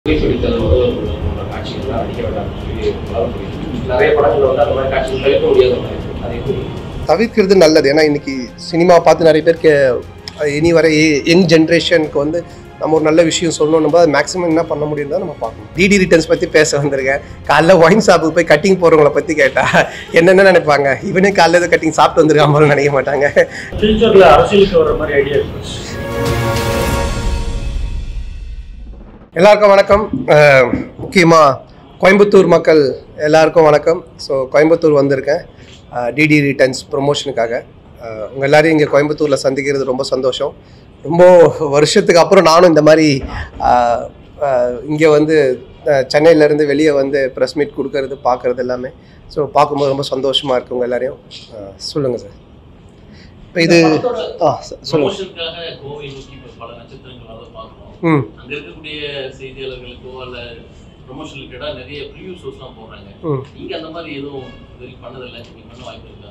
பிடித்தது முதல்வர்களோட காட்சிகள் அடிக்க வேண்டாம் சொல்லி பலரும் புரியுது. நிறைய படங்கள் வந்து அந்த மாதிரி காட்சிகள் தவிர்க்க முடியாத மாதிரி இருக்கு. அதை எப்படி தவிர்க்கிறது நல்லது ஏன்னா இன்னைக்கு சினிமா பார்த்து நிறைய பேருக்கு அஹ், இனி வர யங் ஜென்ரேஷனுக்கு வந்து நம்ம ஒரு நல்ல விஷயம் சொல்லணும் போது மேக்ஸிமம் என்ன பண்ண முடியும் தான் நம்ம பார்க்கணும் டிடி ரிட்டர்ன்ஸ் பற்றி பேச வந்திருக்கேன் காலைல ஒயின் ஷாப்புக்கு போய் கட்டிங் போகிறவங்கள பற்றி கேட்டா என்னென்ன நினைப்பாங்க இவனே காலைல எதுவும் கட்டிங் சாப்பிட்டு வந்திருக்காம போல நினைக்க மாட்டாங்க ஃபியூச்சரில் அரசியலுக்கு வர மாதிரி ஐடியா இருக்கு எல்லாருக்கும் வணக்கம் முக்கியமாக கோயம்புத்தூர் மக்கள் எல்லாருக்கும் வணக்கம் ஸோ கோயம்புத்தூர் வந்திருக்கேன் டிடி ரிட்டர்ன்ஸ் ப்ரொமோஷனுக்காக உங்கள் எல்லாரையும் இங்கே கோயம்புத்தூரில் சந்திக்கிறது ரொம்ப சந்தோஷம் ரொம்ப வருஷத்துக்கு அப்புறம் நானும் இந்த மாதிரி இங்கே வந்து அஹ், சென்னையிலேருந்து வெளியே வந்து ப்ரெஸ் மீட் கொடுக்கறது பார்க்குறது எல்லாமே ஸோ பார்க்கும்போது ரொம்ப சந்தோஷமாக இருக்கு உங்கள் எல்லாரையும் சொல்லுங்கள் சார் இப்போ இது ஆ சொ- சொல்லுங்கள் ப்ரொமோஷனுக்காக கோவை நோக்கி இப்ப பல நட்சத்திரங்கள் வரத பார்க்குறோம் ம் அங்க இருக்கக்கூடிய செய்தியாளர்களுக்கோ அல்ல ப்ரொமோஷனுக்கு இடம் நிறைய ப்ரிவியூ ஷோஸ்லாம் போடுறாங்க ம் நீங்க அந்த மாதிரி எதுவும் இது வரைக்கும் பண்ணதில்லை நீங்க பண்ண வாய்ப்பு இருக்கா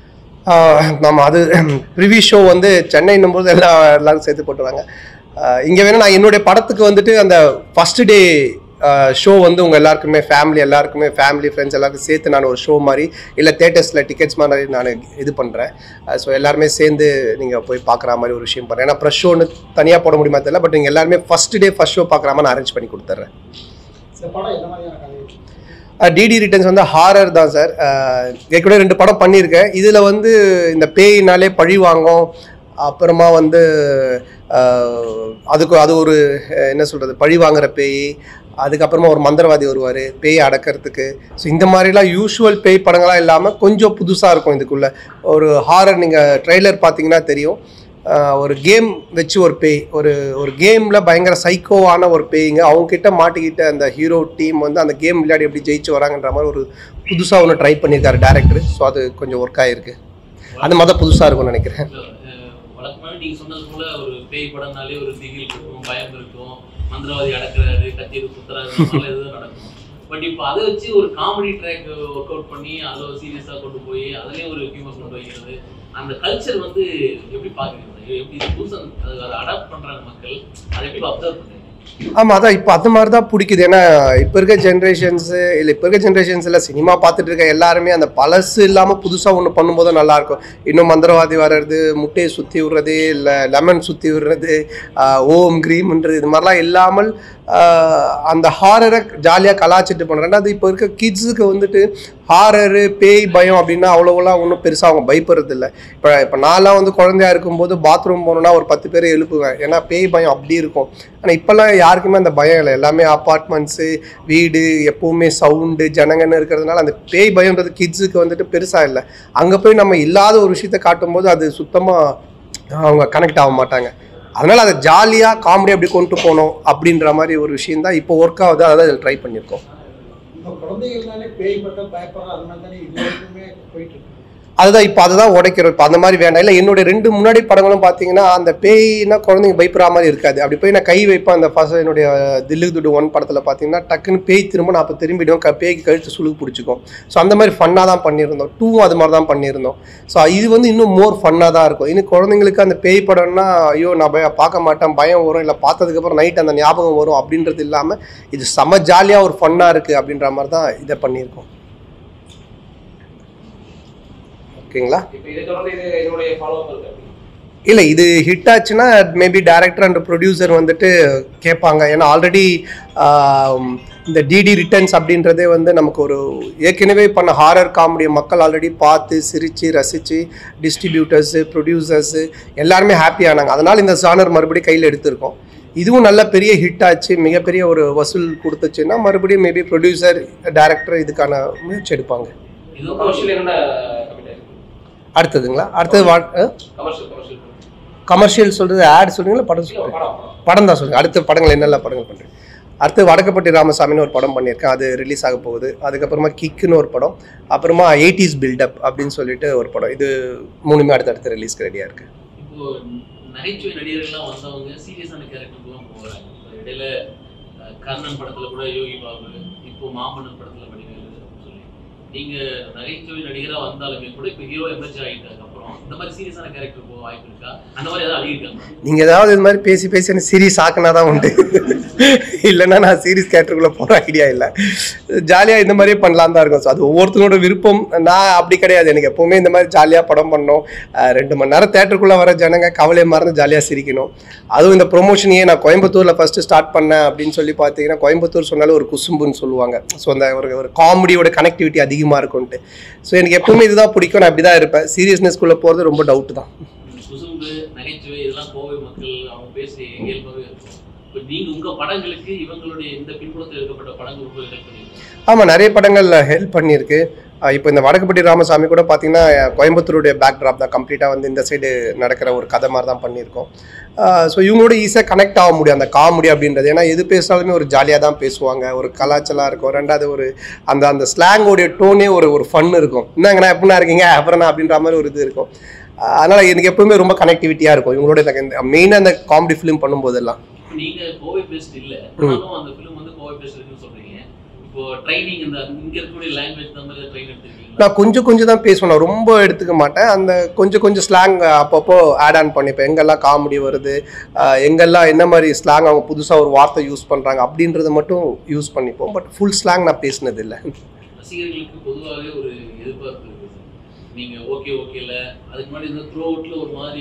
நம்ம அது ப்ரிவி ஷோ வந்து சென்னைன்னும் போது எல்லாம் எல்லாரும் சேர்த்து போட்டுருவாங்க இங்கே வேணா நான் என்னுடைய படத்துக்கு வந்துட்டு அந்த ஃபர்ஸ்ட் டே ஷோ வந்து உங்கள் எல்லாருக்குமே ஃபேமிலி எல்லாருக்குமே ஃபேமிலி ஃப்ரெண்ட்ஸ் எல்லாருக்கும் சேர்த்து நான் ஒரு ஷோ மாதிரி இல்லை தேட்டர்ஸில் டிக்கெட்ஸ் மாதிரி நான் இது பண்ணுறேன் ஸோ எல்லாருமே சேர்ந்து நீங்கள் போய் பார்க்குற மாதிரி ஒரு விஷயம் பண்ணுறேன் ஏன்னா ப்ரெஷ் ஷோன்னு தனியாக போட முடியுமா தெரியல பட் நீங்கள் எல்லாருமே ஃபர்ஸ்ட் டே ஃபர்ஸ்ட் ஷோ பார்க்குற மாதிரி நான் அரேஞ்ச் பண்ணி கொடுத்துட்றேன் இந்த படம் என்ன மாதிரியான கதை டிடி ரிட்டர்ன்ஸ் வந்து ஹாரர் தான் சார் ஏற்கனவே ரெண்டு படம் பண்ணியிருக்கேன் இதில் வந்து இந்த பேயினாலே பழி வாங்கும் அப்புறமா வந்து அஹ், அதுக்கு அது ஒரு அஹ், என்ன சொல்கிறது பழி வாங்குற பேய் அதுக்கப்புறமா ஒரு மந்திரவாதி வருவார் பேய் அடக்கிறதுக்கு ஸோ இந்த மாதிரிலாம் யூஷுவல் பேய் படங்களாக இல்லாமல் கொஞ்சம் புதுசாக இருக்கும் இதுக்குள்ளே ஒரு ஹாரர் நீங்கள் ட்ரெய்லர் பார்த்தீங்கன்னா தெரியும் ஆஹ் ஒரு கேம் வச்சு ஒரு பேய் ஒரு ஒரு கேமில் பயங்கர சைக்கோவான ஒரு பேய்ங்க அவங்க கிட்ட மாட்டிக்கிட்ட அந்த ஹீரோ டீம் வந்து அந்த கேம் விளையாடி எப்படி ஜெயிச்சு வராங்கன்ற மாதிரி ஒரு புதுசாக ஒன்று ட்ரை பண்ணியிருக்காரு டேரக்டர் ஸோ அது கொஞ்சம் ஒர்க் ஆகிருக்கு அந்த மாதிரி தான் புதுசாக இருக்கும்னு நினைக்கிறேன் இல்ல, அஹ், வழக்கமாவே நீங்க சொன்னது போல ஒரு பேய் படம்னாலே ஒரு திகில் இருக்கும் பயம் இருக்கும் மந்திரவாதி அடக்குறாரு கத்திட்டு குத்துறாரு இந்த மாதிரிலாம் எதுவும் நடக்கும் பட் இப்போ அதை வச்சு ஒரு காமெடி ட்ராக் ஒர்க் அவுட் பண்ணி அதில் சீரியஸாக கொண்டு போய் அதுலேயும் ஒரு ஹியூமர் கொண்டு வைக்கிறது அந்த கல்ச்சர் வந்து எப்படி பார்க்குறீங்க எப்படி இது புதுசாக அதை அடாப்ட் பண்ணுறாங்க மக்கள் அதை எப்படி அப்சர்வ் பண்ணுறீங்க ஆமாம் அதான் இப்போ அது மாதிரி தான் பிடிக்குது ஏன்னா இப்போ இருக்க ஜென்ரேஷன்ஸு இல்லை இப்போ இருக்க ஜென்ரேஷன்ஸில் சினிமா பார்த்துட்டு இருக்க எல்லாருமே அந்த பழசு இல்லாமல் புதுசாக ஒன்று பண்ணும்போது தான் நல்லாயிருக்கும் இன்னும் மந்திரவாதி வர்றது முட்டையை சுற்றி விடுறது இல்லை லெமன் சுற்றி விடுறது ஆஹ், ஓம் க்ரீம்ன்றது இது மாதிரிலாம் இல்லாமல் ஆஹ், அந்த ஹாரரை ஜாலியாக கலாச்சிட்டு பண்ணுறேன் அது இப்போ இருக்க கிட்ஸுக்கு வந்துட்டு ஹாரரு பேய் பயம் அப்படின்னா அவ்வளோவெல்லாம் ஒன்றும் பெருசாக அவங்க பயப்படுறது இல்லை இப்போ இப்போ நான்லாம் வந்து குழந்தையா இருக்கும்போது பாத்ரூம் போகணுன்னா ஒரு பத்து பேரை எழுப்புவேன் ஏன்னா பேய் பயம் அப்படி இருக்கும் ஆனால் இப்போல்லாம் யாருக்குமே அந்த பயம் இல்லை எல்லாமே அப்பார்ட்மெண்ட்ஸு வீடு எப்பவுமே சவுண்டு ஜனங்கன்னு இருக்கிறதுனால அந்த பேய் பயம்ன்றது கிட்ஸுக்கு வந்துட்டு பெருசாக இல்லை அங்கே போய் நம்ம இல்லாத ஒரு விஷயத்த காட்டும்போது அது சுத்தமாக அவங்க கனெக்ட் ஆக மாட்டாங்க அதனால் அதை ஜாலியாக காமெடி அப்படி கொண்டு போகணும் அப்படின்ற மாதிரி ஒரு விஷயம் தான் இப்போ ஒர்க் ஆகுது அதை தான் ட்ரை பண்ணியிருக்கோம் இப்போ குழந்தைகள்னாலே பேய் பட்டா பயப்படுற அது மாதிரி தானே இது வரைக்குமே போயிட்டு இருக்கு அதுதான் இப்போ அதை தான் உடைக்கிறோம் இப்போ அந்த மாதிரி வேண்டாம் இல்லை என்னுடைய ரெண்டு முன்னாடி படங்களும் பார்த்தீங்கன்னா அந்த பேய்னா குழந்தைங்க பயப்படுற மாதிரி இருக்காது அப்படி போய் நான் கை வைப்பேன் அந்த ஃபர்ஸ்ட் என்னுடைய தில்லு துடு ஒன் படத்தில் பார்த்தீங்கன்னா டக்குன்னு பேய் திரும்ப நான் அப்போ திரும்பிடுவோம் க பேய்க்கு கழுத்து சுழுக்கு பிடிச்சிக்கும் ஸோ அந்த மாதிரி ஃபன்னாக தான் பண்ணியிருந்தோம் டூவும் அது மாதிரி தான் பண்ணியிருந்தோம் ஸோ இது வந்து இன்னும் மோர் ஃபன்னாக தான் இருக்கும் இன்னும் குழந்தைங்களுக்கு அந்த பேய் படம்னா ஐயோ நான் பய பார்க்க மாட்டேன் பயம் வரும் இல்லை பார்த்ததுக்கப்புறம் நைட் அந்த ஞாபகம் வரும் அப்படின்றது இல்லாமல் இது செம ஜாலியாக ஒரு ஃபன்னாக இருக்குது அப்படின்ற மாதிரி தான் இதை பண்ணியிருக்கோம் ஓகேங்களா இப்போ இதை தொடர்ந்து இது இதனுடைய ஃபாலோ அப் இருக்கு அப்படி. இல்லை இது ஹிட் ஆச்சுன்னா மேபி டேரக்டர் அண்ட் ப்ரொடியூசர் வந்துட்டு கேட்பாங்க ஏன்னா ஆல்ரெடி இந்த டிடி ரிட்டர்ன்ஸ் அப்படின்றதே வந்து நமக்கு ஒரு ஏற்கனவே பண்ண ஹாரர் காமெடியை மக்கள் ஆல்ரெடி பார்த்து சிரித்து ரசித்து டிஸ்ட்ரிபியூட்டர்ஸு ப்ரொடியூசர்ஸு எல்லாருமே ஹாப்பி ஆனாங்க அதனால் இந்த ஜானர் மறுபடியும் கையில் எடுத்திருக்கோம் இதுவும் நல்ல பெரிய ஹிட் ஆச்சு மிகப்பெரிய ஒரு வசூல் கொடுத்துச்சுன்னா மறுபடியும் மேபி ப்ரொடியூசர் டேரக்டர் இதுக்கான முயற்சி எடுப்பாங்க இதுவும் கமர்ஷியல் என்ன கமிட் ஆயிருக்கு அடுத்ததுங்களா அடுத்தது வா கமர்ஷியல் கமர்ஷியல் கமர்ஷியல் சொல்கிறது ஆட் சொல்கிறீங்களா படம் இல்ல, சொல்கிறீங்க படம் படம். படம் தான் சொல்லுங்கள் அடுத்த படங்கள் என்னெல்லாம் படங்கள் பண்ணுறேன் அடுத்து வடக்கப்பட்டி ராமசாமின்னு ஒரு படம் பண்ணியிருக்கேன் அது ரிலீஸ் ஆக போகுது அதுக்கப்புறமா கிக்குன்னு ஒரு படம் அப்புறமா எயிட்டிஸ் பில்டப் அப்படின்னு சொல்லிட்டு ஒரு படம் இது மூணுமே அடுத்தடுத்து ரிலீஸ்க்கு ரெடியாக இருக்குது இப்போ நகைச்சுவை நடிகர்கள்லாம் வந்தவங்க சீரியஸான கேரக்டருக்குலாம் போகிறாங்க இடையில அஹ், கர்ணன் படத்துல கூட யோகி பாபு இப்போ மாமன்னன் படத்துல வடிவேலு அப்படின்னு சொல்லி நீங்க நகைச்சுவை நடிகரா வந்தாலுமே கூட இப்போ ஹீரோ எமர்ஜ் ஆகிட்டதுக்கு அப்புறம் இந்த மாதிரி சீரியஸான கேரக்டர் போக வாய்ப்பு இருக்கா அந்த மாதிரி ஏதாவது அழியிருக்காங்க நீங்கள் ஏதாவது இது மாதிரி பேசி பேசி எனக்கு சீரியஸ் ஆக்கினா தான் உண்டு இல்லைன்னா நான் சீரிஸ் கேரக்டருக்குள்ளே போகிற ஐடியா இல்லை ஜாலியாக இந்த மாதிரியே பண்ணலாம் தான் இருக்கும் ஸோ அது ஒவ்வொருத்தனோட விருப்பம் நான் அப்படி கிடையாது எனக்கு எப்போவுமே இந்த மாதிரி ஜாலியாக படம் பண்ணணும் அஹ் ரெண்டு மணி நேரம் தேட்டருக்குள்ளே வர ஜனங்க கவலையை மறந்து ஜாலியாக சிரிக்கணும் அதுவும் இந்த ப்ரொமோஷனையே நான் கோயம்புத்தூரில் ஃபஸ்ட்டு ஸ்டார்ட் பண்ணேன் அப்படின்னு சொல்லி பார்த்தீங்கன்னா கோயம்புத்தூர் சொன்னாலே ஒரு குசும்புன்னு சொல்லுவாங்க ஸோ அந்த ஒரு ஒரு காமெடியோட கனெக்டிவிட்டி அதிகமாக இருக்கும்ன்ட்டு ஸோ எனக்கு எப்பவுமே இதுதான் பிடிக்கும் நான் இப்படி தான் இருப்பேன் சீரியஸ்னஸ்குள்ளே போகிறது ரொம்ப டவுட் தான் குசும்பு நகைச்சுவை இதெல்லாம் கோவை மக்கள் அவங்க பேசி இயல்பாகவே இருக்கும் இப்போ நீங்க உங்க படங்களுக்கு இவங்களுடைய இந்த பின்புலத்தில் எடுக்கப்பட்ட படங்கள் ரொம்ப ஹெல்ப் பண்ணிருக்கோம் ஆமாம் நிறைய படங்கள்ல ஹெல்ப் பண்ணியிருக்கு அஹ் இப்போ இந்த வடக்குப்பட்டி ராமசாமி கூட பார்த்தீங்கன்னா கோயம்புத்தூருடைய பேக்ட்ராப் தான் கம்ப்ளீட்டாக வந்து இந்த சைடு நடக்கிற ஒரு கதை மாதிரி தான் பண்ணியிருக்கோம் ஸோ இவங்களோட ஈஸியாக கனெக்ட் ஆக முடியும் அந்த காமெடி அப்படின்றது ஏன்னா எது பேசினாலுமே ஒரு ஜாலியாக தான் பேசுவாங்க ஒரு கலாச்சலாக இருக்கும் ரெண்டாவது ஒரு அந்த அந்த ஸ்லாங்கோடைய டோனே ஒரு ஒரு ஃபன் இருக்கும் என்னங்கண்ணா எப்படின்னா இருக்கீங்க அப்புறம் நான் அப்படின்ற மாதிரி ஒரு இது இருக்கும் அஹ் அதனால எனக்கு எப்பவுமே ரொம்ப கனெக்டிவிட்டியாக இருக்கும் இவங்களோட எனக்கு இந்த மெயினாக அந்த காமெடி ஃபிலிம் பண்ணும்போதெல்லாம் நீங்க கோவை பேஸ்ட் இல்ல ஆனாலும் அந்த ஃபிலிம் வந்து கோவை பேஸ்ட் இருக்குன்னு சொல்றீங்க இப்போ ட்ரைனிங் இந்த இங்க இருக்கக்கூடிய லாங்குவேஜ் அந்த மாதிரி ட்ரைன் எடுத்திருக்கீங்களா நான் கொஞ்சம் கொஞ்சம் தான் பேசுவேன் நான் ரொம்ப எடுத்துக்க மாட்டேன் அந்த கொஞ்சம் கொஞ்சம் ஸ்லாங் அப்பப்போ ஆட் ஆன் பண்ணிப்பேன் எங்கெல்லாம் காமெடி வருது ஆஹ் எங்கெல்லாம் என்ன மாதிரி ஸ்லாங் அவங்க புதுசாக ஒரு வார்த்தை யூஸ் பண்ணுறாங்க அப்படின்றத மட்டும் யூஸ் பண்ணிப்போம் பட் ஃபுல் ஸ்லாங் நான் பேசினது இல்லை ரசிகர்களுக்கு பொதுவாகவே ஒரு எதிர்பார்ப்பு இருக்குது நீங்க ஓகே ஓகேல அதுக்கு முன்னாடி இந்த த்ரூ அவுட்ல ஒரு மாதிரி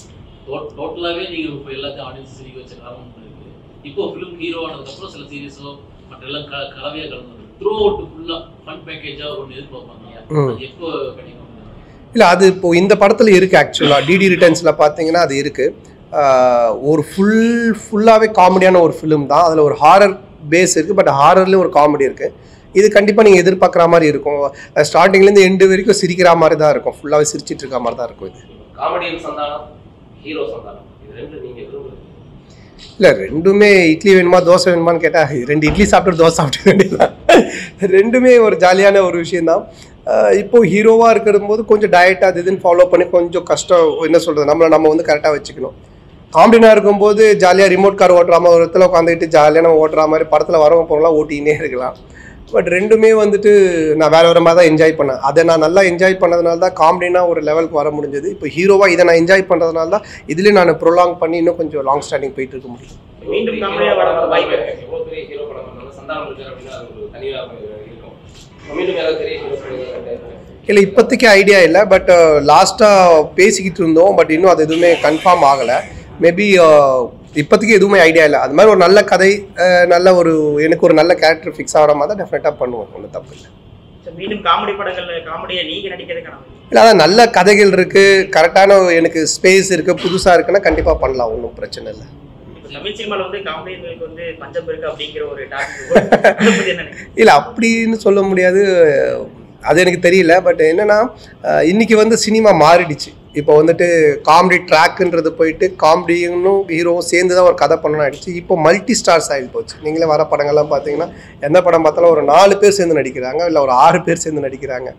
டோட்டலாவே நீங்க இப்போ எல்லாத்தையும் ஆடியன்ஸ் சிரிக்க வச்ச காரணம் இருக்கு இப்போ ஃபிலிம் ஹீரோ ஆனதுக்கப்புறம் சில சீரிஸோ மற்ற எல்லாம் க கலவையா கலந்து த்ரூ அவுட் ஃபுல்லா ஃபன் பேக்கேஜா ஒன்று எதிர்பார்ப்பாங்க ம். அது எப்போ கிடைக்கும் இல்லை அது இப்போ இந்த படத்தில் இருக்குது ஆக்சுவலாக டிடி ரிட்டர்ன்ஸில் பார்த்தீங்கன்னா அது இருக்குது ஒரு ஃபுல் ஃபுல்லாகவே காமெடியான ஒரு ஃபிலிம் தான் அதில் ஒரு ஹாரர் பேஸ் இருக்குது பட் ஹாரர்லேயும் ஒரு காமெடி இருக்குது இது கண்டிப்பாக நீங்கள் எதிர்பார்க்குற மாதிரி இருக்கும் ஸ்டார்டிங்லேருந்து எண்டு வரைக்கும் சிரிக்கிற மாதிரி தான் இருக்கும் ஃபுல்லாகவே சிரிச்சிட்டு இருக்க மாதிரி தான் இருக்கும் இது காமெடியன் சந்தானம் ஹீரோ சந்தானம் இது ரெண்டு நீங்க விரும்புறது இல்லை ரெண்டுமே இட்லி வேணுமா தோசை வேணுமான்னு கேட்டால் ரெண்டு இட்லி சாப்பிட்டு தோசை சாப்பிட்டு வேண்டியதுதான் ரெண்டுமே ஒரு ஜாலியான ஒரு விஷயந்தான் அஹ் இப்போ ஹீரோவாக இருக்கிற போது கொஞ்சம் டயட் அது இதுன்னு ஃபாலோ பண்ணி கொஞ்சம் கஷ்டம் என்ன சொல்கிறது நம்மளை நம்ம வந்து கரெக்டாக வச்சுக்கணும் காமெடினா இருக்கும்போது ஜாலியாக ரிமோட் கார் ஓட்டுற மாதிரி ஒரு இடத்துல உட்காந்துக்கிட்டு ஜாலியாக நம்ம ஓட்டுற மாதிரி படத்தில் வரவங்க போகலாம் ஓட்டினே இருக்கலாம் பட் ரெண்டுமே வந்துட்டு நான் வேற வேற மாதிரி தான் என்ஜாய் பண்ணேன் அதை நான் நல்லா என்ஜாய் பண்ணதுனால தான் காமெடினா ஒரு லெவலுக்கு வர முடிஞ்சது இப்போ ஹீரோவாக இதை நான் என்ஜாய் பண்ணுறதுனால தான் இதுலேயும் நான் ப்ரொலாங் பண்ணி இன்னும் கொஞ்சம் லாங் ஸ்டாண்டிங் போயிட்டு இருக்க முடியும் மீண்டும் காமெடியா வர வாய்ப்பு இருக்கு. எவ்வளவு பெரிய ஹீரோ படம் பண்ணாலும் சந்தானம் இருக்காரு அப்படின்னா அது ஒரு தனியா இருக்கும் மீண்டும் யாராவது பெரிய ஹீரோ இல்லை இப்போதைக்கு ஐடியா இல்லை பட் லாஸ்ட்டாக பேசிக்கிட்டு இருந்தோம் பட் இன்னும் அது எதுவுமே கன்ஃபார்ம் ஆகலை மேபி இப்போதைக்கு எதுவுமே ஐடியா இல்லை அது மாதிரி ஒரு நல்ல கதை அஹ், நல்ல ஒரு எனக்கு ஒரு நல்ல கேரக்டர் ஃபிக்ஸ் ஆகிற மாதிரி தான் டெஃபினட்டாக பண்ணுவோம் ஒன்றும் தப்பு இல்லை So, மீண்டும் காமெடி படங்கள்ல காமெடியை நீங்க நடிக்கிறது கனவு இல்லை அதான் நல்ல கதைகள் இருக்குது கரெக்டான எனக்கு ஸ்பேஸ் இருக்குது புதுசாக இருக்குன்னா கண்டிப்பாக பண்ணலாம் ஒன்றும் பிரச்சனை இல்லை இப்ப தமிழ் சினிமால வந்து காமெடியன்களுக்கு வந்து பஞ்சம் இருக்கு அப்படிங்கிற ஒரு டாபிக் அதை பத்தி என்ன நினைக்கிறீங்க? இல்லை அப்படின்னு சொல்ல முடியாது அது எனக்கு தெரியல பட் என்னன்னா அஹ், இன்னைக்கு வந்து சினிமா மாறிடுச்சு இப்போ வந்துட்டு காமெடி ட்ராக்குன்றது போயிட்டு காமெடியும் ஹீரோவும் சேர்ந்து தான் ஒரு கதை பண்ணணும் ஆயிடுச்சு இப்போ மல்டி ஸ்டார்ஸ் ஆகி போச்சு நீங்களே வர படங்கள்லாம் பார்த்தீங்கன்னா எந்த படம் பார்த்தாலும் ஒரு நாலு பேர் சேர்ந்து நடிக்கிறாங்க இல்லை ஒரு ஆறு பேர் சேர்ந்து நடிக்கிறாங்க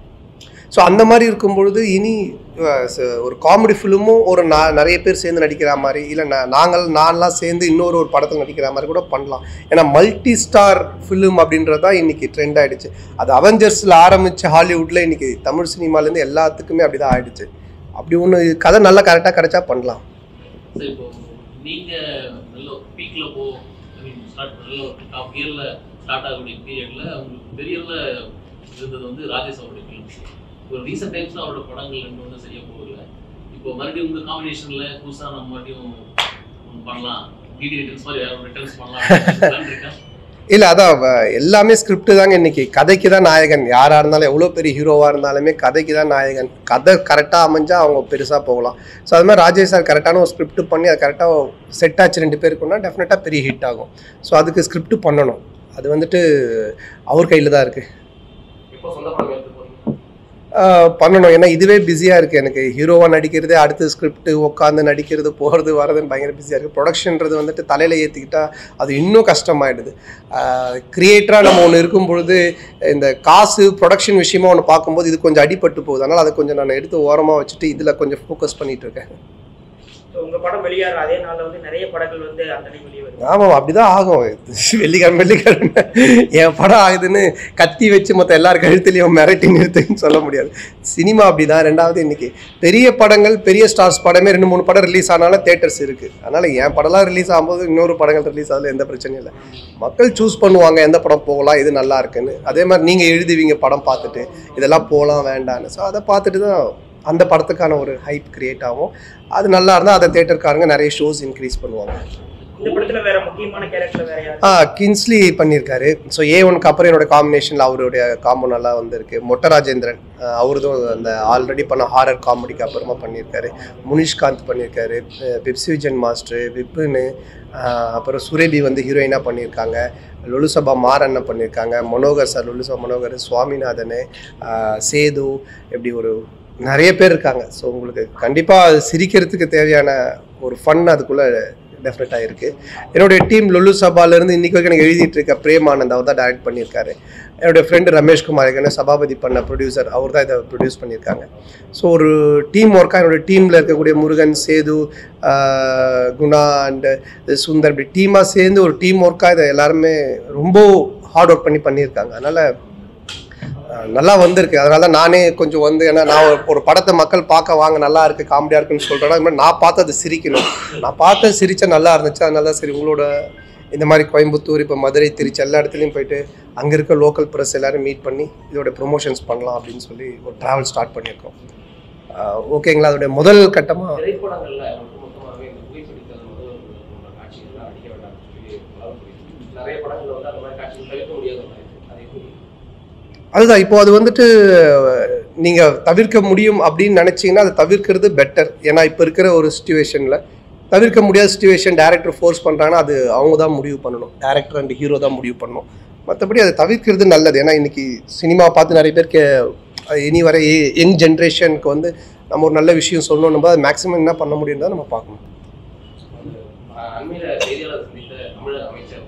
ஸோ அந்த மாதிரி இருக்கும் பொழுது இனி அஹ், ச- ஒரு காமெடி ஃபிலிமும் ஒரு நா நிறைய பேர் சேர்ந்து நடிக்கிற மாதிரி இல்லை நா- நாங்கள் நான்லாம் சேர்ந்து இன்னொரு ஒரு படத்தில் நடிக்கிற மாதிரி கூட பண்ணலாம் ஏன்னா மல்டி ஸ்டார் ஃபிலிம் அப்படின்றது தான் இன்னைக்கு ட்ரெண்ட் ஆயிடுச்சு அது அவெஞ்சர்ஸில் ஆரம்பிச்சு ஹாலிவுட்டில் இன்னைக்கு தமிழ் சினிமாலேருந்து எல்லாத்துக்குமே அப்படி தான் ஆயிடுச்சு அப்படி ஒன்று கதை நல்லா கரெக்டாக கிடைச்சா பண்ணலாம் சரி இப்போ நீங்க நல்ல பீக்ல போ ஐ மீன் ஸ்டார்ட் நல்ல ஒரு டாப் இயர்ல ஸ்டார்ட் ஆகக்கூடிய பீரியட்ல உங்களுக்கு பெரியல இருந்தது வந்து ராஜேஷ் அவருடைய ஃபிலிம்ஸ் ஒரு ரீசெண்ட் டைம்ஸ்ல அவரோட படங்கள் ரெண்டு வந்து சரியா போகல இப்போ மறுபடியும் உங்க காம்பினேஷன்ல புதுசா நம்ம மறுபடியும் ஒண்ணு பண்ணலாம் டிடி ரிட்டர்ன்ஸ் மாதிரி வேற ரிட்டர்ன்ஸ் பண்ணலாம் அப்படின்னு plan இருக்கா இல்லை அதான் வ- எல்லாமே ஸ்கிரிப்ட் தாங்க இன்னைக்கு கதைக்கு தான் நாயகன் யாராக இருந்தாலும் எவ்வளோ பெரிய ஹீரோவாக இருந்தாலுமே கதைக்கு தான் நாயகன் கதை கரெக்டாக அமைஞ்சா அவங்க பெருசாக போகலாம் ஸோ அது மாதிரி ராஜேஷ் சார் கரெக்டான ஒரு ஸ்கிரிப்ட் பண்ணி அது கரெக்டாக செட் ஆச்சு ரெண்டு பேருக்குன்னா டெஃபினட்டாக பெரிய ஹிட் ஆகும் ஸோ அதுக்கு ஸ்கிரிப்ட் பண்ணணும் அது வந்துட்டு அவர் கையில் தான் இருக்குது இப்போ சொந்த படம் எடுத்து போறீங்க பண்ணணும் ஏன்னா இதுவே பிஸியாக இருக்குது எனக்கு ஹீரோவாக நடிக்கிறது அடுத்து ஸ்கிரிப்ட் உட்காந்து நடிக்கிறது போகிறது வரதுன்னு பயங்கர பிஸியாக இருக்குது ப்ரொடக்ஷன்றது வந்துட்டு தலையில் ஏற்றிக்கிட்டா அது இன்னும் கஷ்டமாயிடுது க்ரியேட்டராக நம்ம ஒன்று இருக்கும் பொழுது இந்த காசு ப்ரொடக்ஷன் விஷயமா ஒன்று பார்க்கும்போது இது கொஞ்சம் அடிபட்டு போகுது அதனால் அதை கொஞ்சம் நான் எடுத்து ஓரமாக வச்சுட்டு இதில் கொஞ்சம் ஃபோக்கஸ் பண்ணிட்டு இருக்கேன் ஸோ உங்க படம் வெளியாகிற அதே நாள்ல வந்து நிறைய படங்கள் வந்து அந்த அன்னைக்கு வெளியே வருது ஆமாம் அப்படிதான் ஆகும் வெள்ளிக்கிழமை வெள்ளிக்கிழமை என் படம் ஆகுதுன்னு கத்தி வச்சு மொத்த எல்லார் கழுத்துலையும் மிரட்டி நிறுத்துன்னு சொல்ல முடியாது சினிமா அப்படிதான் ரெண்டாவது இன்னைக்கு பெரிய படங்கள் பெரிய ஸ்டார்ஸ் படமே ரெண்டு மூணு படம் ரிலீஸ் ஆனாலும் தேட்டர்ஸ் இருக்கு அதனால என் படம்லாம் ரிலீஸ் ஆகும்போது இன்னொரு படங்கள் ரிலீஸ் ஆகல எந்த பிரச்சனையும் இல்லை மக்கள் சூஸ் பண்ணுவாங்க எந்த படம் போகலாம் இது நல்லா இருக்குன்னு அதே மாதிரி நீங்க எழுதுவீங்க படம் பார்த்துட்டு இதெல்லாம் போகலாம் வேண்டான்னு ஸோ அதை பார்த்துட்டு தான் அந்த படத்துக்கான ஒரு ஹைப் கிரியேட் ஆகும் அது நல்லா இருந்தால் அதை தேட்டருக்காரங்க நிறைய ஷோஸ் இன்க்ரீஸ் பண்ணுவாங்க இந்த படத்துல வேற முக்கியமான கேரக்டர் வேற யாரு ஆ கின்ஸ்லி பண்ணியிருக்காரு ஸோ ஏ ஒனுக்கு அப்புறம் என்னோட காம்பினேஷனில் அவருடைய காம்போ நல்லா வந்திருக்கு மொட்ட ராஜேந்திரன் அவரதும் அந்த ஆல்ரெடி பண்ண ஹாரர் காமெடிக்கு அப்புறமா பண்ணியிருக்காரு முனிஷ்காந்த் பண்ணியிருக்காரு பிப்சி விஜயன் மாஸ்டர் விப்புன்னு ஆஹ் அப்புறம் சுரேபி வந்து ஹீரோயினாக பண்ணியிருக்காங்க லுலுசபா மாரண்ணன் பண்ணியிருக்காங்க மனோகர் சார் லுலுசபா மனோகர் சுவாமிநாதன் ஆஹ் சேது இப்படி ஒரு நிறைய பேர் இருக்காங்க ஸோ உங்களுக்கு கண்டிப்பாக சிரிக்கிறதுக்கு தேவையான ஒரு ஃபன் அதுக்குள்ளே டெஃபினட்டாக இருக்குது என்னுடைய டீம் லுலு சபாலேருந்து இன்றைக்கி வரைக்கும் எனக்கு எழுதிட்டு இருக்க பிரேம் ஆனந்த் அவர் தான் டைரக்ட் பண்ணியிருக்காரு என்னுடைய ஃப்ரெண்டு ரமேஷ் குமார் ஏற்கனவே சபாபதி பண்ண ப்ரொடியூசர் அவர் தான் இதை ப்ரொடியூஸ் பண்ணியிருக்காங்க ஸோ ஒரு டீம் ஒர்க்காக என்னோட டீமில் இருக்கக்கூடிய முருகன் சேது ஆஹ் குணா அண்டு சுந்தர் இப்படி டீமாக சேர்ந்து ஒரு டீம் ஒர்க்காக இதை எல்லாருமே ரொம்ப ஹார்ட் ஒர்க் பண்ணி பண்ணியிருக்காங்க அதனால் அஹ் நல்லா வந்திருக்கு அதனால தான் நானே கொஞ்சம் வந்து ஏன்னா நான் ஒரு- ஒரு படத்தை மக்கள் பார்க்க வாங்க நல்லா இருக்கு காமெடியாக இருக்குன்னு சொல்கிறேன்னா இது மாதிரி நான் பார்த்து அதை சிரிக்கணும் நான் பார்த்து சிரிச்சா நல்லா இருந்துச்சு அதனால தான் சரி உங்களோட இந்த மாதிரி கோயம்புத்தூர் இப்போ மதுரை திருச்சி எல்லா இடத்துலையும் போயிட்டு அங்கே இருக்க லோக்கல் ப்ரெஸ் எல்லாரும் மீட் பண்ணி இதோட ப்ரொமோஷன்ஸ் பண்ணலாம் அப்படின்னு சொல்லி ஒரு ட்ராவல் ஸ்டார்ட் பண்ணியிருக்கோம் அஹ் ஓகேங்களா அதோட முதல் கட்டமாக திரைப்படங்கள்ல ஒட்டுமொத்தமாகவே இந்த புகைப்பிடித்தல் முதல் போன்ற காட்சிகள்லாம் அடிக்க வேண்டாம் சொல்லி பலரும் புரியுது. நிறைய படங்கள்ல வந்து அந்த மாதிரி காட்சிகள் தவிர்க்க முடியாத மாதிரி இருக்கு. அது எப்படி அதுதான் இப்போ அது வந்துட்டு நீங்கள் தவிர்க்க முடியும் அப்படின்னு நினச்சிங்கன்னா அதை தவிர்க்கிறது பெட்டர் ஏன்னா இப்போ இருக்கிற ஒரு சுச்சுவேஷனில் தவிர்க்க முடியாத சுச்சுவேஷன் டேரக்டர் ஃபோர்ஸ் பண்ணுறாங்கன்னா அது அவங்க தான் முடிவு பண்ணணும் டேரக்டர் அண்ட் ஹீரோ தான் முடிவு பண்ணணும் மற்றபடி அதை தவிர்க்கிறது நல்லது ஏன்னா இன்னைக்கு சினிமா பார்த்து நிறைய பேருக்கு இனி வர யங் ஜென்ரேஷனுக்கு வந்து நம்ம ஒரு நல்ல விஷயம் சொல்லணும் போது மேக்ஸிமம் என்ன பண்ண முடியும் தான் நம்ம பார்க்கணும் அஹ் அண்மையில செய்தியாளர் சந்தித்த தமிழக அமைச்சர்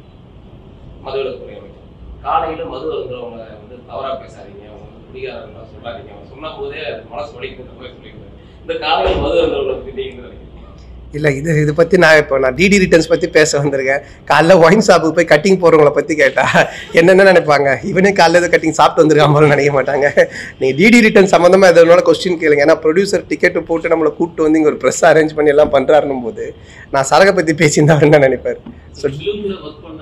மதுவிலக்குறை அமைச்சர் காலையில மது அருந்துறவங்க வந்து தவறா பேசாதீங்க அவங்க வந்து குடிகாரங்களா சொல்லாதீங்க அவங்க சொன்ன போதே அது மனசு வலிக்குதுன்ற மாதிரி சொல்லியிருக்காரு இந்த காலையில் மது அருந்துறவங்களை பத்தி நீங்க என்ன நினைக்கிறீங்க இல்லை இது இதை பற்றி நான் இப்போ நான் டிடி ரிட்டர்ன்ஸ் பற்றி பேச வந்திருக்கேன் காலைல ஒயின் ஷாப்புக்கு போய் கட்டிங் போகிறவங்கள பற்றி கேட்டா என்னென்ன நினைப்பாங்க இவனே காலைல ஏதோ கட்டிங் சாப்பிட்டு வந்திருக்காம போல நினைக்க மாட்டாங்க நீங்கள் டிடி ரிட்டர்ன் சம்மந்தமாக எதனால கொஸ்டின் கேளுங்க ஏன்னா ப்ரொடியூசர் டிக்கெட்டு போட்டு நம்மளை கூப்பிட்டு வந்து இங்கே ஒரு ப்ரெஸ் அரேஞ்ச் பண்ணி எல்லாம் பண்ணுறாருன்னும் போது நான் சரகை பற்றி பேசியிருந்தா அவர் என்ன நினைப்பார் ஸோ ஃபிலிமில் ஒர்க் பண்ண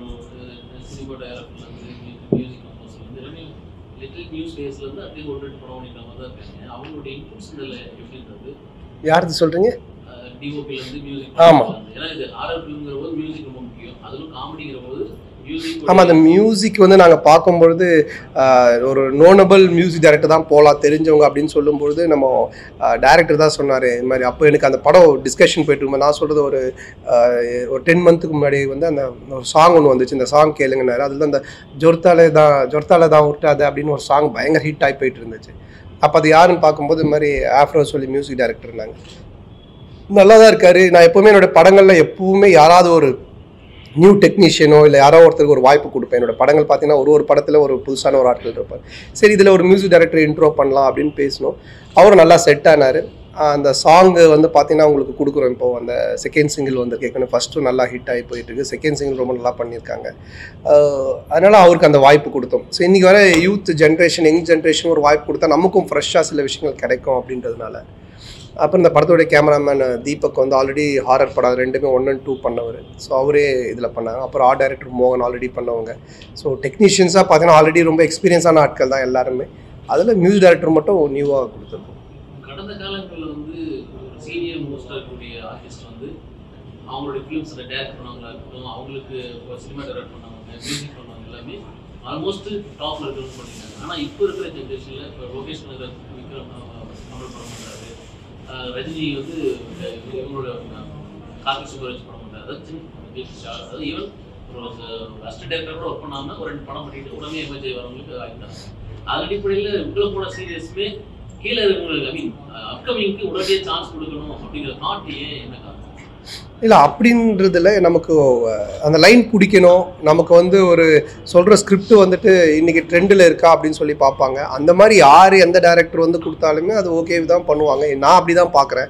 ஒரு சினிமா டைரக்டர்லேருந்து மியூசிக் கம்போசர் வந்து எல்லாமே லிட்டில் நியூஸ் டேஸ்லேருந்து அப்படியே ஒரு ரெண்டு படம் பண்ணிட்ட மாதிரி தான் இருக்காங்க அவங்களுடைய இன்புட்ஸ் இதில் எப்படின்றது யாருக்கு சொல்கிறீங்க டிஓபிலேருந்து மியூசிக் ஆமா. ஏன்னா இது ஆர்ஆர் ஃபிலிம்ங்கிற போது மியூசிக் ரொம்ப முக்கியம் அதுவும் காமெடிங்கிற போது மியூசிக் ஆமாம் அந்த மியூசிக் வந்து நாங்கள் பார்க்கும்பொழுது ஆஹ், ஒரு நோனபிள் மியூசிக் டைரக்டர் தான் போகலாம் தெரிஞ்சவங்க அப்படின்னு சொல்லும்பொழுது நம்ம டைரக்டர் தான் சொன்னார் இது மாதிரி அப்போ எனக்கு அந்த படம் டிஸ்கஷன் போயிட்டு இருக்கும்போது நான் சொல்கிறது ஒரு ஆஹ், ஒரு டென் மந்த்துக்கு முன்னாடி வந்து அந்த ஒரு சாங் ஒன்று வந்துச்சு இந்த சாங் கேளுங்கன்னாரு அதில் அந்த ஜொர்த்தாலே தான் ஜொர்த்தாலே தான் விட்டாது அப்படின்னு ஒரு சாங் பயங்கர ஹிட் ஆகி போயிட்டு இருந்துச்சு அப்போ அது யாருன்னு பார்க்கும்போது இந்த மாதிரி ஆஃப்ரோ சொல்லி மியூசிக் டைரக்டர் இருந்தாங்க நல்லா தான் இருக்காரு நான் எப்போவுமே என்னோட படங்களில் எப்பவுமே யாராவது ஒரு நியூ டெக்னீஷியனோ இல்லை யாரோ ஒருத்தருக்கு ஒரு வாய்ப்பு கொடுப்பேன் என்னோட படங்கள் பார்த்தீங்கன்னா ஒரு ஒரு படத்தில் ஒரு புதுசான ஒரு ஆட்கள் இருப்பார் சரி இதில் ஒரு மியூசிக் டைரக்டர் இன்ட்ரோ பண்ணலாம் அப்படின்னு பேசினோம் அவரும் நல்லா செட் ஆனார் அந்த சாங்கு வந்து பார்த்தீங்கன்னா உங்களுக்கு கொடுக்குறோம் இப்போ அந்த செகண்ட் சிங்கிள் வந்து கேட்கணும் ஃபஸ்ட்டும் நல்லா ஹிட் ஆகி போயிட்டு இருக்கு செகண்ட் சிங்கிள் ரொம்ப நல்லா பண்ணியிருக்காங்க ஆஹ் அதனால அவருக்கு அந்த வாய்ப்பு கொடுத்தோம் ஸோ இன்றைக்கி வர யூத் ஜென்ரேஷன் யங் ஜென்ரேஷன் ஒரு வாய்ப்பு கொடுத்தா நமக்கும் ஃப்ரெஷ்ஷாக சில விஷயங்கள் கிடைக்கும் அப்படின்றதுனால அப்புறம் இந்த படத்தோடைய கேமராமேன் தீபக் வந்து ஆல்ரெடி ஹாரர் படம் ரெண்டுமே ஒன் அண்ட் டூ பண்ணவர் ஸோ அவரே இதில் பண்ணாங்க அப்புறம் ஆர்ட் டைரக்டர் மோகன் ஆல்ரெடி பண்ணவங்க ஸோ டெக்னீஷியன்ஸாக பார்த்தீங்கன்னா ஆல்ரெடி ரொம்ப எக்ஸ்பீரியன்ஸான ஆட்கள் தான் எல்லாருமே அதில் மியூசிக் டைரக்டர் மட்டும் நியூவாக கொடுத்துருக்கோம் கடந்த காலங்களில் வந்து ஒரு சீனியர் மோஸ்டாக இருக்கக்கூடிய ஆர்டிஸ்ட் வந்து அவங்களுடைய ஃபிலிம்ஸில் டேரக்ட் பண்ணவங்களா இருக்கட்டும் அவங்களுக்கு இப்போ சினிமா டைரக்ட் பண்ணவங்க மியூசிக் பண்ணவங்க எல்லாமே ஆல்மோஸ்ட் டாப்ல இருக்கணும்னு பண்ணியிருக்காங்க ஆனால் இப்போ இருக்கிற ஜென்ரேஷனில் இப்போ லோகேஷ் நகர் விக்ரம் அஹ், கமல் படம் பண்ணுறாரு ரஜினி வந்து அஹ், இவங்களோட அஹ், கார்த்திக் சுப்பராஜ் படம் பண்ணுறாரு அதாவது சின்ன ஸ்டார் அதாவது ஈவன் ஒரு அசிஸ்டன்ட் டேரக்டர் கூட ஒர்க் பண்ணாமல் ஒரு ரெண்டு படம் பண்ணிட்டு உடனே எமர்ஜி வரவங்களுக்கு ஆகிட்டாங்க அதன் அடிப்படையில் உங்களை போன சீரியஸுமே கீழே இருக்கவங்களுக்கு ஐ மீன் அப்கமிங்க்கு உடனடியே சான்ஸ் கொடுக்கணும் அப்படிங்கிற தாட் ஏன் என்ன காரணம் இல்லை அப்படின்றதுல நமக்கு அஹ், அந்த லைன் பிடிக்கணும் நமக்கு வந்து ஒரு சொல்கிற ஸ்கிரிப்ட் வந்துட்டு இன்னைக்கு ட்ரெண்டில் இருக்கா அப்படின்னு சொல்லி பார்ப்பாங்க அந்த மாதிரி யார் எந்த டைரக்டர் வந்து கொடுத்தாலுமே அது ஓகே தான் பண்ணுவாங்க நான் அப்படி தான் பார்க்குறேன்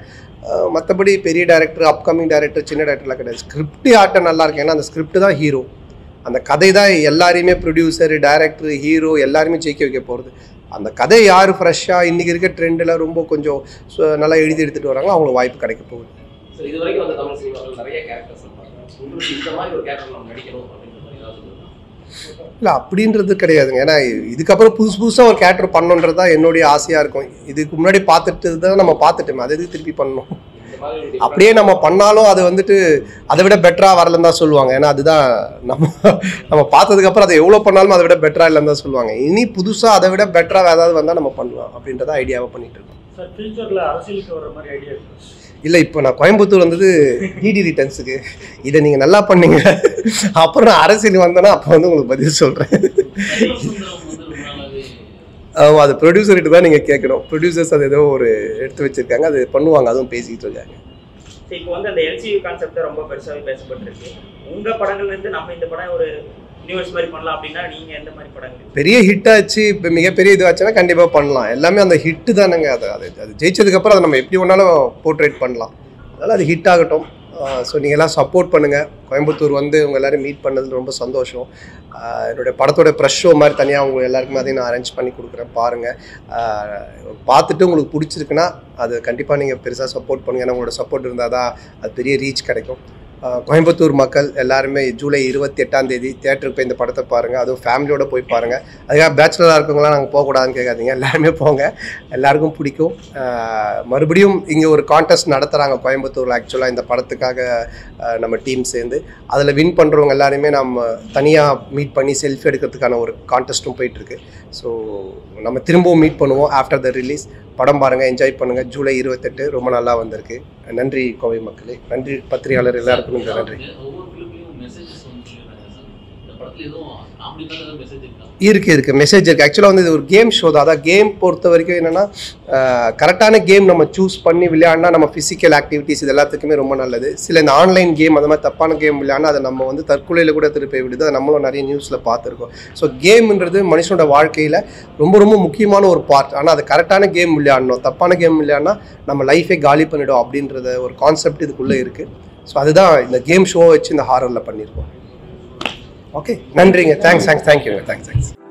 மற்றபடி பெரிய டேரக்டர் அப்கமிங் டேரக்டர் சின்ன டேரக்டர்லாம் கிடையாது ஸ்கிரிப்ட் ஆட்ட நல்லா இருக்கு ஏன்னா அந்த ஸ்கிரிப்ட் தான் ஹீரோ அந்த கதை தான் எல்லாரையுமே ப்ரொடியூசர் டைரக்டர் ஹீரோ எல்லாருமே ஜெயிக்க வைக்க போகிறது அந்த கதை யார் ஃப்ரெஷ்ஷாக இன்றைக்கி இருக்க ட்ரெண்டில் ரொம்ப கொஞ்சம் சு- நல்லா எழுதி எடுத்துகிட்டு வராங்களோ அவங்களுக்கு வாய்ப்பு கிடைக்க போகுது ஸோ இது வரைக்கும் வந்த தமிழ் சினிமாவில் நிறைய கேரக்டர்ஸ் இருப்பாங்க உங்களுக்கு இந்த மாதிரி ஒரு கேரக்டர் நம்ம நடிக்கணும் அப்படின்ற மாதிரி ஏதாவது இருக்கா? இல்லை அப்படின்றது கிடையாதுங்க ஏன்னா இதுக்கப்புறம் புதுசு புதுசாக ஒரு கேரக்டர் பண்ணணுன்றது தான் என்னுடைய ஆசையாக இருக்கும் இதுக்கு முன்னாடி பார்த்துட்டு தான் நம்ம பார்த்துட்டோம் அது எதுக்கு திருப்பி பண்ணணும் இந்த மாதிரி ஒரு அப்படியே நம்ம பண்ணாலும் அது வந்துட்டு அதை விட பெட்டராக வரலன்னு தான் சொல்லுவாங்க ஏன்னா அதுதான் நம்ம நம்ம பார்த்ததுக்கப்புறம் அதை எவ்வளோ பண்ணாலும் அதை விட பெட்டராக இல்லைன்னு தான் சொல்லுவாங்க இனி புதுசாக அதை விட பெட்டராக ஏதாவது வந்தால் நம்ம பண்ணலாம் அப்படின்றத ஐடியாவை பண்ணிட்டு இருக்கோம் சார் ஃபியூச்சர்ல அரசியலுக்கு வர மாதிரி ஐடியா இருக்கு இல்லை இப்போ நான் கோயம்புத்தூர் வந்தது டிடி ரிட்டர்ன்ஸுக்கு இதை நீங்கள் நல்லா பண்ணீங்க அப்புறம் நான் அரசியல் வந்தேன்னா அப்போ வந்து உங்களுக்கு பதில் சொல்கிறேன் நடிகர் சுந்தரம் வந்து ரொம்ப நாளாவே ஆமாம் அது ப்ரொடியூசர்கிட்ட தான் நீங்கள் கேட்கணும் ப்ரொடியூசர்ஸ் அது ஏதோ ஒரு எடுத்து வச்சிருக்காங்க அது பண்ணுவாங்க அதுவும் பேசிக்கிட்டு இருக்காங்க சரி, இப்போ வந்து அந்த எல்சியூ கான்செப்ட் ரொம்ப பெருசாவே பேசப்பட்டிருக்கு உங்க படங்கள்ல இருந்து நம்ம இந்த படம் ஒரு யூனிவர்ஸ் மாதிரி பண்ணலாம் அப்படின்னா நீங்க எந்த மாதிரி படங்கள் பெரிய ஹிட் ஆச்சு இப்போ மிகப்பெரிய இதுவாச்சுன்னா கண்டிப்பாக பண்ணலாம் எல்லாமே அந்த ஹிட்டு தானேங்க அது அது அது ஜெயிச்சதுக்கப்புறம் அதை நம்ம எப்படி வேணாலும் போர்ட்ரேட் பண்ணலாம் அதனால் அது ஹிட் ஆகட்டும் ஸோ நீங்கள் எல்லாம் சப்போர்ட் பண்ணுங்கள் கோயம்புத்தூர் வந்து உங்கள் எல்லாரும் மீட் பண்ணதில் ரொம்ப சந்தோஷம் ஆஹ் என்னுடைய படத்தோட ப்ரெஷ் ஷோ மாதிரி தனியாக உங்க எல்லாருக்குமே அதையும் நான் அரேஞ்ச் பண்ணி கொடுக்குறேன் பாருங்கள் பார்த்துட்டு உங்களுக்கு பிடிச்சிருக்குன்னா அது கண்டிப்பாக நீங்கள் பெருசாக சப்போர்ட் பண்ணுங்கள் ஏன்னா உங்களோட சப்போர்ட் இருந்தால் தான் அது பெரிய ரீச் கிடைக்கும் ஆஹ் கோயம்புத்தூர் மக்கள் எல்லாருமே ஜூலை இருபத்தி எட்டாம் தேதி தேட்டருக்கு போய் இந்த படத்தை பாருங்கள் அதுவும் ஃபேமிலியோட போய் பாருங்கள் அதுக்காக பேச்சுலராக இருக்கவங்களாம் நாங்கள் போகக்கூடாதுன்னு கேட்காதீங்க எல்லாருமே போங்க எல்லாருக்கும் பிடிக்கும் ஆஹ் மறுபடியும் இங்கே ஒரு கான்டெஸ்ட் நடத்துகிறாங்க கோயம்புத்தூரில் ஆக்சுவலாக இந்த படத்துக்காக ஆஹ் நம்ம டீம் சேர்ந்து அதில் வின் பண்ணுறவங்க எல்லாருமே நம்ம தனியாக மீட் பண்ணி செல்ஃபி எடுக்கிறதுக்கான ஒரு கான்டெஸ்ட்டும் போயிட்டுருக்கு ஸோ நம்ம திரும்பவும் மீட் பண்ணுவோம் ஆஃப்டர் த ரிலீஸ் படம் பாருங்கள் என்ஜாய் பண்ணுங்கள் ஜூலை இருபத்தெட்டு ரொம்ப நல்லா வந்திருக்கு நன்றி கோவை மக்களே நன்றி பத்திரிகையாளர் எல்லாருக்கும் இந்த நன்றி ஒவ்வொரு ஃபிலிம்லையும் மெசேஜஸ் வந்து சொல்லிடுறாங்க சார் இந்த படத்துல எதுவும் காமெடி தான் ஏதாவது மெசேஜ் இருக்கா இருக்கு இருக்கு மெசேஜ் இருக்கு ஆக்சுவலாக வந்து இது ஒரு கேம் ஷோ தான் அதான் கேம் பொறுத்த வரைக்கும் என்னன்னா கரெக்டான கேம் நம்ம சூஸ் பண்ணி விளையாடினா நம்ம ஃபிசிக்கல் ஆக்டிவிட்டிஸ் இது எல்லாத்துக்குமே ரொம்ப நல்லது சில இந்த ஆன்லைன் கேம் அந்த மாதிரி தப்பான கேம் விளையாடினா அதை நம்ம வந்து தற்கொலையில் கூட திருப்பி விடுது அதை நம்மளும் நிறைய நியூஸில் பார்த்துருக்கோம் ஸோ கேம்ன்றது மனுஷனோட வாழ்க்கையில் ரொம்ப ரொம்ப முக்கியமான ஒரு பார்ட் ஆனால் அது கரெக்டான கேம் விளையாடணும் தப்பான கேம் விளையாடினா நம்ம லைஃபே காலி பண்ணிடும் அப்படின்றத ஒரு கான்செப்ட் இதுக்குள்ளே இருக்குது ஸோ அதுதான் இந்த கேம் ஷோ வச்சு இந்த ஹாரரில் பண்ணியிருக்கோம் ஓகே நன்றிங்க தேங்க்ஸ் தேங்க்ஸ் தேங்க்யூங்க தேங்க்ஸ் தேங்க்ஸ்